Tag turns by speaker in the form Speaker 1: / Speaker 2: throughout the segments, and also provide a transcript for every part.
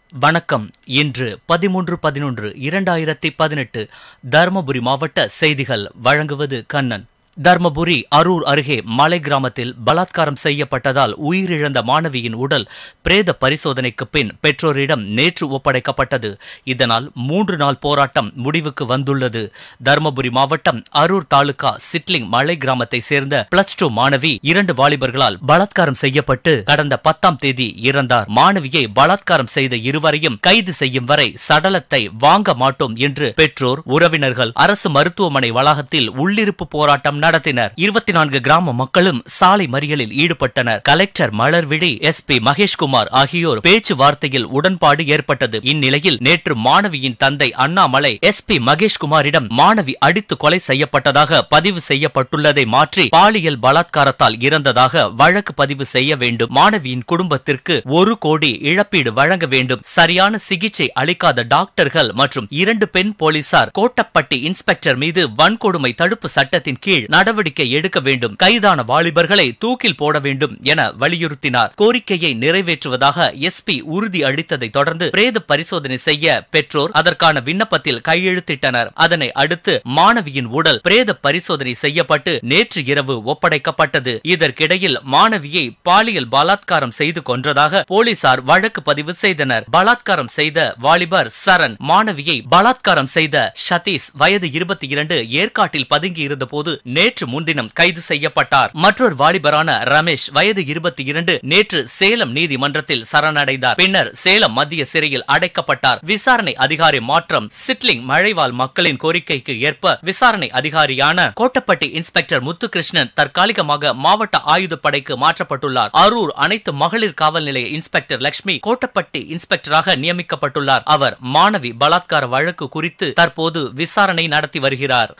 Speaker 1: வணக்கம் இன்று பதிமூன்று பதினொன்று இரண்டாயிரத்தி பதினெட்டு தருமபுரி மாவட்ட செய்திகள் வழங்குவது கண்ணன் தர்மபுரி அரூர் அருகே மலை கிராமத்தில் பலாத்காரம் செய்யப்பட்டதால் உயிரிழந்த மாணவியின் உடல் பிரேத பரிசோதனைக்கு பின் பெற்றோரிடம் நேற்று ஒப்படைக்கப்பட்டது இதனால் மூன்று நாள் போராட்டம் முடிவுக்கு வந்துள்ளது தர்மபுரி மாவட்டம் அரூர் தாலுகா சிட்லிங் மலை கிராமத்தை சேர்ந்த பிளஸ் டூ மாணவி இரண்டு வாலிபர்களால் பலாத்காரம் செய்யப்பட்டு கடந்த பத்தாம் தேதி இறந்தார் மாணவியை பலாத்காரம் செய்த இருவரையும் கைது செய்யும் வரை சடலத்தை வாங்க மாட்டோம் என்று பெற்றோர் உறவினர்கள் அரசு மருத்துவமனை வளாகத்தில் உள்ளிருப்பு போராட்டம் நடத்தினர் இருபத்தி நான்கு கிராம மக்களும் சாலை மறியலில் ஈடுபட்டனர் collector Malarvizhi S P Maheshkumar ஆகியோர் பேச்சுவார்த்தையில் உடன்பாடு ஏற்பட்டது இந்நிலையில் நேற்று மாணவியின் தந்தை அண்ணாமலை எஸ் பி மகேஷ்குமாரிடம் மாணவி அடித்து கொலை செய்யப்பட்டதாக பதிவு செய்யப்பட்டுள்ளதை மாற்றி பாலியல் பலாத்காரத்தால் இறந்ததாக வழக்கு பதிவு செய்ய வேண்டும் மாணவியின் குடும்பத்திற்கு ஒரு கோடி இழப்பீடு வழங்க வேண்டும் சரியான சிகிச்சை அளிக்காத டாக்டர்கள் மற்றும் இரண்டு பெண் போலீசார் கோட்டப்பட்டி இன்ஸ்பெக்டர் மீது வன்கொடுமை தடுப்பு சட்டத்தின் கீழ் நடவடிக்கை எடுக்க வேண்டும் கைதான வாலிபர்களை தூக்கில் போட வேண்டும் என வலியுறுத்தினார் கோரிக்கையை நிறைவேற்றுவதாக எஸ்பி உறுதி அளித்ததை தொடர்ந்து பிரேத பரிசோதனை செய்ய பெற்றோர் அதற்கான விண்ணப்பத்தில் கையெழுத்திட்டனர் அதனை அடுத்து மாணவியின் உடல் பிரேத பரிசோதனை செய்யப்பட்டு நேற்று இரவு ஒப்படைக்கப்பட்டது இதற்கிடையில் மாணவியை பாலியல் பலாத்காரம் செய்து கொன்றதாக போலீசார் வழக்கு பதிவு செய்தனர் பலாத்காரம் செய்த வாலிபர் சரண் மாணவியை பலாத்காரம் செய்த சதீஷ் வயது இருபத்தி இரண்டு ஏற்காட்டில் பதுங்கி இருந்தபோது நேற்று முன்தினம் கைது செய்யப்பட்டார் மற்றொரு வாலிபரான ரமேஷ் வயது இருபத்தி இரண்டு நேற்று சேலம் நீதிமன்றத்தில் சரணடைந்தார் பின்னர் சேலம் மத்திய சிறையில் அடைக்கப்பட்டார் விசாரணை அதிகாரி மாற்றம் சிட்லிங் மழைவாழ் மக்களின் கோரிக்கைக்கு ஏற்ப விசாரணை அதிகாரியான கோட்டப்பட்டி இன்ஸ்பெக்டர் முத்துகிருஷ்ணன் தற்காலிகமாக மாவட்ட ஆயுதப்படைக்கு மாற்றப்பட்டுள்ளார் அரூர் அனைத்து மகளிர் காவல் நிலைய இன்ஸ்பெக்டர் லட்சுமி கோட்டப்பட்டி இன்ஸ்பெக்டராக நியமிக்கப்பட்டுள்ளார் அவர் மாணவி பலாத்கார வழக்கு குறித்து தற்போது விசாரணை நடத்தி வருகிறார்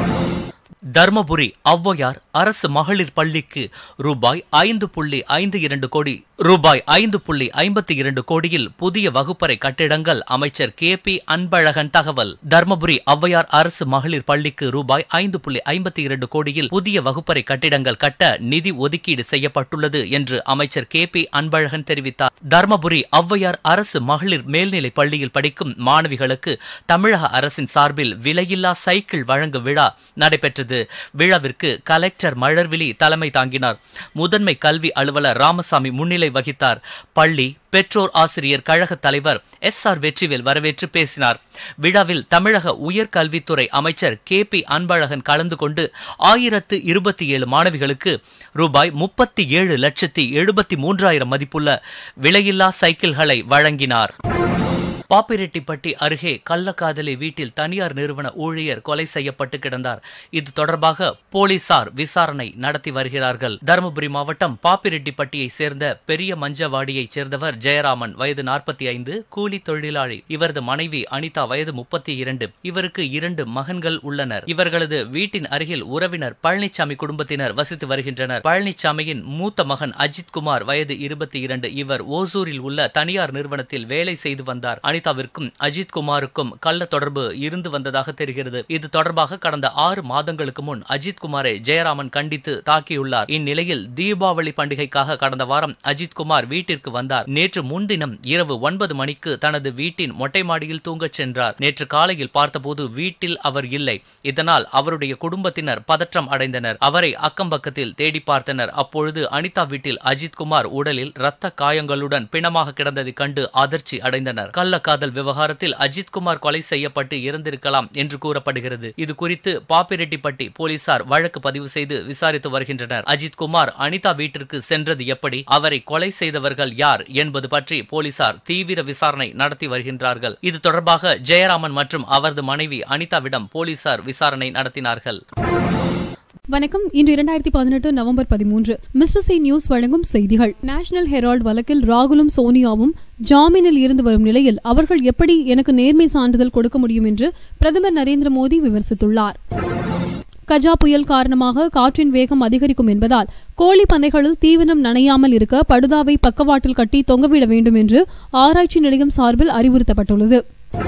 Speaker 1: தர்மபுரி ஔவையார் அரசு மகளிர் பள்ளிக்கு ரூபாய் ஐந்து புள்ளி ஐந்து இரண்டு கோடி ரூபாய் ஐந்து புள்ளி ஐம்பத்தி இரண்டு கோடியில் புதிய வகுப்பறை கட்டிடங்கள் அமைச்சர் கே பி அன்பழகன் தகவல் தர்மபுரி ஔவையார் அரசு மகளிர் பள்ளிக்கு ரூபாய் ஐந்து புள்ளி ஐம்பத்தி இரண்டு கோடியில் புதிய வகுப்பறை கட்டிடங்கள் கட்ட நிதி ஒதுக்கீடு செய்யப்பட்டுள்ளது என்று அமைச்சர் கே பி அன்பழகன் தெரிவித்தார் தர்மபுரி ஔவையார் அரசு மகளிர் மேல்நிலைப் பள்ளியில் படிக்கும் மாணவிகளுக்கு தமிழக அரசின் சார்பில் விலையில்லா சைக்கிள் வழங்கும் விழா நடைபெற்றது விழாவிற்கு கலெக்டர் மலர்விழி தலைமை தாங்கினார் முதன்மை கல்வி அலுவலர் ராமசாமி முன்னிலை வகித்தார் பள்ளி பெற்றோர் ஆசிரியர் கழக தலைவர் எஸ் ஆர் வெற்றிவேல் வரவேற்று பேசினார் விழாவில் தமிழக உயர்கல்வித்துறை அமைச்சர் கே பி அன்பழகன் கலந்து கொண்டு ஆயிரத்து இருபத்தி ஏழு மாணவிகளுக்கு ரூபாய் முப்பத்தி ஏழு லட்சத்தி எழுபத்தி மூன்றாயிரம் மதிப்புள்ள விலையில்லா சைக்கிள்களை வழங்கினார் பாப்பிரெட்டிப்பட்டி அருகே கள்ளக்காதலி வீட்டில் தனியார் நிறுவன ஊழியர் கொலை செய்யப்பட்டு கிடந்தார் இது தொடர்பாக போலீசார் விசாரணை நடத்தி வருகிறார்கள் தருமபுரி மாவட்டம் பாப்பிரெட்டிப்பட்டியை சேர்ந்த பெரிய மஞ்சவாடியைச் சேர்ந்தவர் ஜெயராமன் வயது நாற்பத்தி ஐந்து கூலி தொழிலாளி இவரது மனைவி அனிதா வயது முப்பத்தி இரண்டு இவருக்கு இரண்டு மகன்கள் உள்ளனர் இவர்களது வீட்டின் அருகில் உறவினர் பழனிசாமி குடும்பத்தினர் வசித்து வருகின்றனர் பழனிசாமியின் மூத்த மகன் அஜித் குமார் வயது இருபத்தி இரண்டு இவர் ஓசூரில் உள்ள தனியார் நிறுவனத்தில் வேலை செய்து வந்தார் அனிதாவிற்கும் அஜித் குமாருக்கும் கள்ள தொடர்பு இருந்து வந்ததாக தெரிகிறது இது தொடர்பாக கடந்த ஆறு மாதங்களுக்கு முன் அஜித் குமாரை ஜெயராமன் கண்டித்து தாக்கியுள்ளார் இந்நிலையில் தீபாவளி பண்டிகைக்காக கடந்த வாரம் அஜித் குமார் வீட்டிற்கு வந்தார் நேற்று முன்தினம் இரவு ஒன்பது மணிக்கு தனது வீட்டின் மொட்டை மாடியில் தூங்கச் சென்றார் நேற்று காலையில் பார்த்தபோது வீட்டில் அவர் இல்லை இதனால் அவருடைய குடும்பத்தினர் பதற்றம் அடைந்தனர் அவரை அக்கம்பக்கத்தில் தேடி பார்த்தனர் அப்பொழுது அனிதா வீட்டில் அஜித் குமார் உடலில் இரத்த காயங்களுடன் பிணமாக கிடந்ததை கண்டு அதிர்ச்சி அடைந்தனர் கள்ள காதல் விவகாரத்தில் அஜித்குமார் கொலை செய்யப்பட்டு இறந்திருக்கலாம் என்று கூறப்படுகிறது இது குறித்து பாப்பிரெட்டிப்பட்டி போலீசார் வழக்கு பதிவு செய்து விசாரித்து வருகின்றனர் அஜித்குமார் அனிதா வீட்டிற்கு சென்றது எப்படி அவரை கொலை செய்தவர்கள் யார் என்பது பற்றி போலீசார் தீவிர விசாரணை நடத்தி வருகின்றார்கள் இது தொடர்பாக ஜெயராமன் மற்றும் அவரது மனைவி அனிதாவிடம் போலீசார் விசாரணை நடத்தினார்கள்
Speaker 2: வணக்கம் இன்று இரண்டாயிரத்தி பதினெட்டு நவம்பர் பதிமூன்று மிஸ்டர் சி நியூஸ் வழங்கும் செய்திகள் நேஷனல் ஹெரால்ட் வழக்கில் ராகுலும் சோனியாவும் ஜாமீனில் இருந்து வரும் நிலையில் அவர்கள் எப்படி எனக்கு நேர்மை சான்றிதழ் கொடுக்க முடியும் என்று பிரதமர் நரேந்திர மோடி விமர்சித்துள்ளார் கஜா புயல் காரணமாக காற்றின் வேகம் அதிகரிக்கும் என்பதால் கோழி பண்ணைகளில் தீவனம் நனையாமல் இருக்க படுதாவை பக்கவாட்டில் கட்டி தொங்கவிட வேண்டும் என்று ஆராய்ச்சி நிலையம் சார்பில் அறிவுறுத்தப்பட்டுள்ளது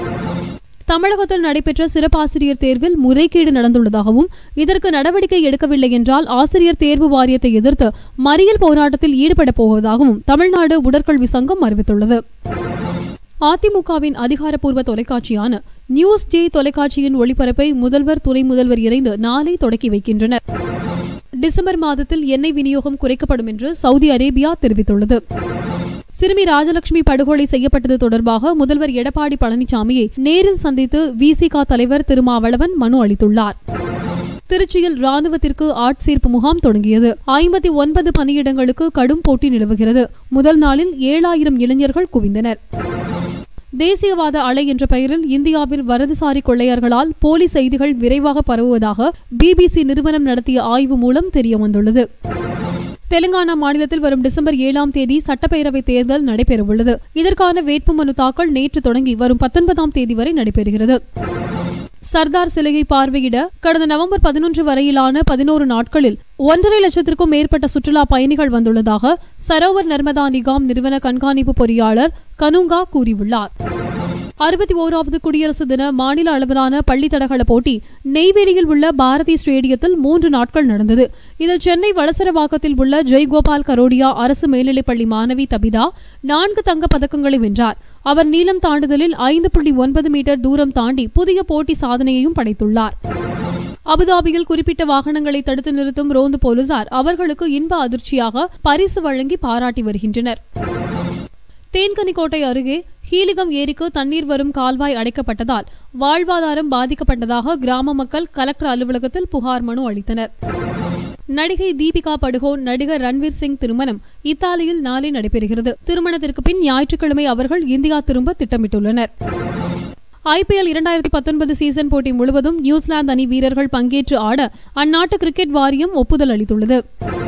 Speaker 2: தமிழகத்தில் நடைபெற்ற சிறப்பாசிரியர் தேர்வில் முறைகேடு நடந்துள்ளதாகவும் இதற்கு நடவடிக்கை எடுக்கவில்லை என்றால் ஆசிரியர் தேர்வு வாரியத்தை எதிர்த்து மறியல் போராட்டத்தில் ஈடுபடப் போவதாகவும் தமிழ்நாடு உடற்கல்வி சங்கம் அறிவித்துள்ளது அதிமுகவின் அதிகாரப்பூர்வ தொலைக்காட்சியான நியூஸ் ஜே தொலைக்காட்சியின் ஒளிபரப்பை முதல்வர் துணை முதல்வர் இணைந்து நாளை தொடக்கி வைக்கின்றனர் டிசம்பர் மாதத்தில் எண்ணெய் விநியோகம் குறைக்கப்படும் என்று சவுதி அரேபியா தெரிவித்துள்ளது சிறுமி ராஜலட்சுமி படுகொலை செய்யப்பட்டது தொடர்பாக முதல்வர் எடப்பாடி பழனிசாமியை நேரில் சந்தித்து விசிக தலைவர் திருமாவளவன் மனு அளித்துள்ளார் திருச்சியில் ராணுவத்திற்கு ஆட்சேர்ப்பு முகாம் தொடங்கியது ஐம்பத்தி ஒன்பது பணியிடங்களுக்கு கடும் போட்டி நிலவுகிறது முதல் நாளில் ஏழாயிரம் இளைஞர்கள் குவிந்தனர் தேசியவாத அலை என்ற பெயரில் இந்தியாவில் வரதுசாரி கொள்ளையர்களால் போலி செய்திகள் விரைவாக பரவுவதாக பிபிசி நிறுவனம் நடத்திய ஆய்வு மூலம் தெரியவந்துள்ளது தெலுங்கானா மாநிலத்தில் வரும் டிசம்பர் ஏழாம் தேதி சட்டப்பேரவை தேர்தல் நடைபெறவுள்ளது இதற்கான வேட்புமனு தாக்கல் நேற்று தொடங்கி வரும் பத்தொன்பதாம் தேதி வரை நடைபெறுகிறது சர்தார் சிலையை பார்வையிட கடந்த நவம்பர் பதினொன்று வரையிலான பதினோரு நாட்களில் ஒன்றரை லட்சத்திற்கும் மேற்பட்ட சுற்றுலா பயணிகள் வந்துள்ளதாக சரோவர் நர்மதா நிகாம் நிறுவன கண்காணிப்பு பொறியாளர் கனுங்கா கூறியுள்ளார் அறுபத்தி ஓராவது குடியரசு தின மாநில அளவிலான பள்ளி தடகள போட்டி நெய்வேலியில் உள்ள பாரதி ஸ்டேடியத்தில் மூன்று நாட்கள் நடந்தது இதில் சென்னை வளசரவாக்கத்தில் உள்ள ஜெய்கோபால் கரோடியா அரசு மேல்நிலைப்பள்ளி மாணவி தபிதா நான்கு தங்கப் பதக்கங்களை வென்றார் அவர் நீளம் தாண்டுதலில் ஐந்து புள்ளி ஒன்பது மீட்டர் தூரம் தாண்டி புதிய போட்டி சாதனையையும் படைத்துள்ளார் அபுதாபியில் குறிப்பிட்ட வாகனங்களை தடுத்து நிறுத்தும் ரோந்து போலீசார் அவர்களுக்கு இன்ப அதிர்ச்சியாக பரிசு வழங்கி பாராட்டி வருகின்றனர் தேன்கனிக்கோட்டை அருகே ஹீலிகம் ஏரிக்கு தண்ணீர் வரும் கால்வாய் அடைக்கப்பட்டதால் வாழ்வாதாரம் பாதிக்கப்பட்டதாக கிராம மக்கள் கலெக்டர் அலுவலகத்தில் புகார் மனு அளித்தனர் நடிகை தீபிகா படுகோன் நடிகர் ரன்வீர் சிங் திருமணம் இத்தாலியில் நாளை நடைபெறுகிறது திருமணத்திற்கு பின் ஞாயிற்றுக்கிழமை அவர்கள் இந்தியா திரும்ப திட்டமிட்டுள்ளனர் ஐபிஎல் இரண்டாயிரத்தி பத்தொன்பது சீசன் போட்டி முழுவதும் நியூசிலாந்து அணி வீரர்கள் பங்கேற்று ஆட அந்நாட்டு கிரிக்கெட் வாரியம் ஒப்புதல் அளித்துள்ளது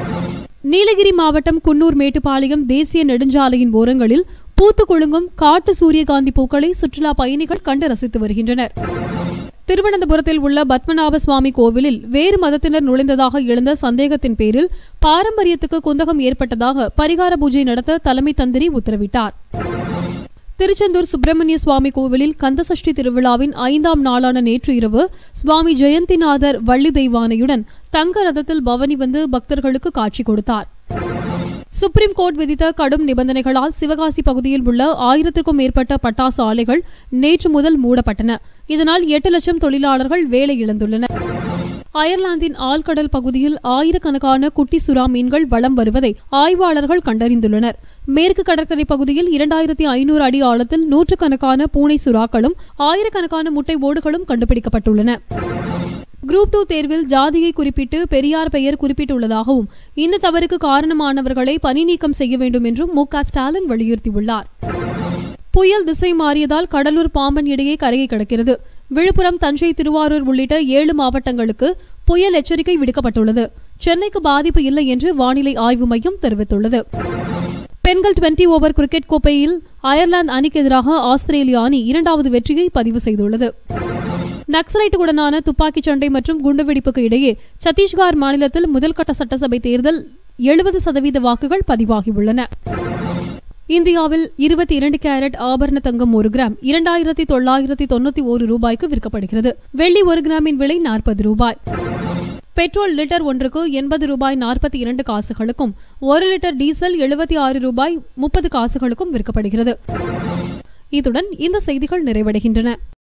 Speaker 2: நீலகிரி மாவட்டம் குன்னூர் மேட்டுப்பாளையம் தேசிய நெடுஞ்சாலையின் ஓரங்களில் பூத்து குலுங்கும் காட்டு சூரியகாந்தி பூக்களை சுற்றுலா பயணிகள் கண்டு ரசித்து வருகின்றனர் திருவனந்தபுரத்தில் உள்ள பத்மநாப சுவாமி கோவிலில் வேறு மதத்தினர் நுழைந்ததாக எழுந்த சந்தேகத்தின் பேரில் பாரம்பரியத்துக்கு குந்தகம் ஏற்பட்டதாக பரிகார பூஜை நடத்த தலைமை தந்திரி உத்தரவிட்டார் திருச்செந்தூர் சுப்பிரமணிய சுவாமி கோவிலில் கந்தசஷ்டி திருவிழாவின் ஐந்தாம் நாளான நேற்று இரவு சுவாமி ஜெயந்திநாதர் வள்ளி தெய்வானையுடன் தங்க ரதத்தில் பவனி வந்து பக்தர்களுக்கு காட்சி கொடுத்தார் சுப்ரீம் கோர்ட் விதித்த கடும் நிபந்தனைகளால் சிவகாசி பகுதியில் உள்ள ஆயிரத்திற்கும் மேற்பட்ட பட்டாசு ஆலைகள் நேற்று முதல் மூடப்பட்டன இதனால் எட்டு லட்சம் தொழிலாளர்கள் வேலை இழந்துள்ளனர் அயர்லாந்தின் ஆழ்கடல் பகுதியில் ஆயிரக்கணக்கான குட்டி சுறா மீன்கள் வலம் வருவதை ஆய்வாளர்கள் கண்டறிந்துள்ளனர் மேற்கு கடற்கரை பகுதியில் இரண்டாயிரத்தி ஐநூறு அடி ஆழத்தில் நூற்றுக்கணக்கான பூனை சுறாக்களும் ஆயிரக்கணக்கான முட்டை ஓடுகளும் கண்டுபிடிக்கப்பட்டுள்ளன குரூப் டூ தேர்வில் ஜாதியை குறிப்பிட்டு பெரியார் பெயர் குறிப்பிட்டுள்ளதாகவும் இந்த தவறுக்கு காரணமானவர்களை பணி நீக்கம் செய்ய வேண்டும் என்றும் மு க ஸ்டாலின் வலியுறுத்தியுள்ளார் புயல் திசை மாறியதால் கடலூர் பாம்பன் இடையே கரையை கடக்கிறது விழுப்புரம் தஞ்சை திருவாரூர் உள்ளிட்ட ஏழு மாவட்டங்களுக்கு புயல் எச்சரிக்கை விடுக்கப்பட்டுள்ளது சென்னைக்கு பாதிப்பு இல்லை என்று வானிலை ஆய்வு மையம் தெரிவித்துள்ளது பெண்கள் டுவெண்டி ஓவர் கிரிக்கெட் கோப்பையில் அயர்லாந்து அணிக்கு எதிராக ஆஸ்திரேலிய அணி இரண்டாவது வெற்றியை பதிவு செய்துள்ளது நக்சலைட்டுடனான துப்பாக்கிச் சண்டை மற்றும் குண்டுவெடிப்புக்கு இடையே சத்தீஸ்கர் மாநிலத்தில் முதல்கட்ட சட்டசபை தேர்தல் எழுபது சதவீத வாக்குகள் பதிவாகியுள்ளன இந்தியாவில் இருபத்தி இரண்டு கேரட் ஆபரண தங்கம் ஒரு கிராம் இரண்டாயிரத்தி தொள்ளாயிரத்தி தொண்ணூத்தி ஒரு ரூபாய்க்கு விற்கப்படுகிறது வெள்ளி ஒரு கிராமின் விலை நாற்பது ரூபாய் பெட்ரோல் லிட்டர் ஒன்றுக்கு எண்பது ரூபாய் நாற்பத்தி இரண்டு காசுகளுக்கும் ஒரு லிட்டர் டீசல் எழுபத்தி ஆறு ரூபாய் முப்பது காசுகளுக்கும் விற்கப்படுகிறது இத்துடன் இந்த செய்திகள் நிறைவடைகின்றன